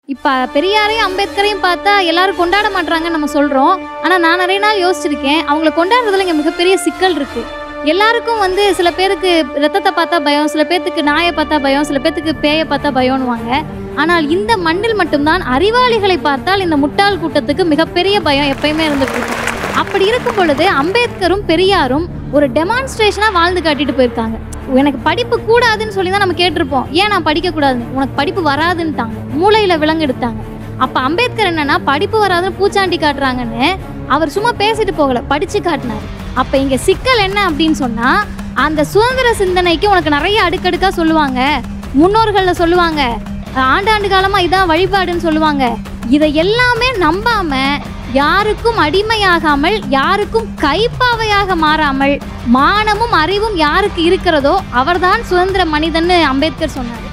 இப்போ பெரியாரையும் அம்பேத்கரையும் பார்த்தா எல்லாரும் கொண்டாட மாட்றாங்கன்னு நம்ம சொல்கிறோம் ஆனால் நான் நிறைய நாள் யோசிச்சிருக்கேன் அவங்கள கொண்டாடுறதுல இங்கே மிகப்பெரிய சிக்கல் இருக்குது எல்லாருக்கும் வந்து சில பேருக்கு ரத்தத்தை பார்த்தா பயம் சில பேர்த்துக்கு நாயை பார்த்தா பயம் சில பேர்த்துக்கு பேயை பார்த்தா பயம்னுவாங்க ஆனால் இந்த மண்ணில் மட்டும்தான் அறிவாளிகளை பார்த்தால் இந்த முட்டாள் கூட்டத்துக்கு மிகப்பெரிய பயம் எப்பயுமே இருந்துட்டு இருக்கும் அப்படி இருக்கும் பொழுது அம்பேத்கரும் பெரியாரும் ஒரு டெமான்ஸ்ட்ரேஷனாக வாழ்ந்து காட்டிட்டு போயிருக்காங்க எனக்கு படிப்பு கூடாதுன்னு சொல்லி தான் நம்ம கேட்டிருப்போம் ஏன் நான் படிக்கக்கூடாதுன்னு உனக்கு படிப்பு வராதுன்ட்டாங்க மூளையில் விலங்கெடுத்தாங்க அப்போ அம்பேத்கர் என்னன்னா படிப்பு வராதுன்னு பூச்சாண்டி காட்டுறாங்கன்னு அவர் சும்மா பேசிட்டு போகல படிச்சு காட்டினார் அப்போ இங்கே சிக்கல் என்ன அப்படின்னு சொன்னால் அந்த சுதந்திர சிந்தனைக்கு உனக்கு நிறைய அடுக்கடுக்காக சொல்லுவாங்க முன்னோர்களில் சொல்லுவாங்க ஆண்டாண்டு காலமாக இதான் வழிபாடுன்னு சொல்லுவாங்க இதை எல்லாமே நம்பாம யாருக்கும் அடிமையாகாமல் யாருக்கும் கைப்பாவையாக மாறாமல் மானமும் அறிவும் யாருக்கு இருக்கிறதோ அவர்தான் சுதந்திர மனிதன்னு அம்பேத்கர் சொன்னார்